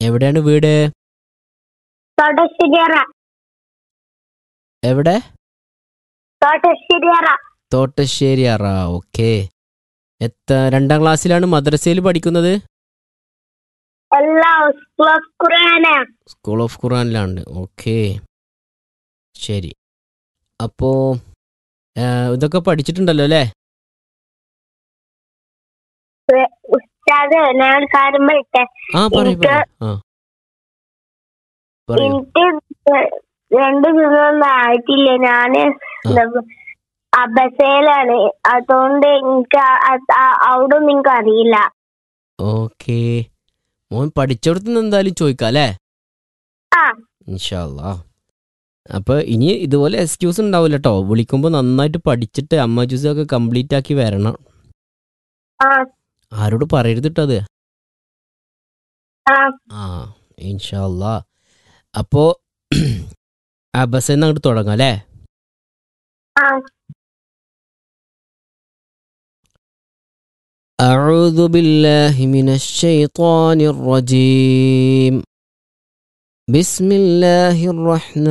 എവിടെയാണ് വീട് തോട്ടശ്ശേരിയറ എവിടെ തോട്ടശ്ശേരിയറ തോട്ടശ്ശേരി അറ ഓക്കെ എത്ര രണ്ടാം ക്ലാസ്സിലാണ് മദ്രസയിൽ പഠിക്കുന്നത് എല്ലാ ക്ലാസ് ഖുർആന സ്കൂൾ ഓഫ് ഖുറാനിലാണ് ഓക്കെ ശരി അപ്പോ ആ, ഇതൊക്കെ പഠിച്ചിട്ടുണ്ടല്ലോ അല്ലേ ഉസ്താദ് ഞാൻ ഒരു കാര്യം പറയട്ടെ ആ പറയൂ എനിക്ക് പറയൂ ആ പറയൂ എനിക്ക് രണ്ട് ദിവസമൊന്നും ആയിട്ടില്ല ഞാന് അബസയിലാണ് അതുകൊണ്ട് എനിക്ക് ആ- ആ- ആ- അവിടെ ഒന്നും എനിക്ക് അറിയില്ല ഓക്കെ മോൻ പഠിച്ചെടുത്ത് നിന്ന് എന്തായാലും ചോദിക്കാം അല്ലേ ആ ഇൻഷാല്ലാ അപ്പൊ ഇനി ഇതുപോലെ എക്സ്ക്യൂസ് ഉണ്ടാവില്ല കേട്ടോ വിളിക്കുമ്പോൾ നന്നായിട്ട് പഠിച്ചിട്ട് അമ്മ ജ്യൂസ് ഒക്കെ കംപ്ലീറ്റ് ആക്കി വരണം ആ ആരോട് പറയരുത് കേട്ടോ അത് ആ ആ ഇൻഷാല്ലാ അപ്പോ ആ ബസ് അങ്ങോട്ട് തുടങ്ങാം അല്ലേ ആ أعوذ بالله من الشيطان الرجيم بسم الله الرحمن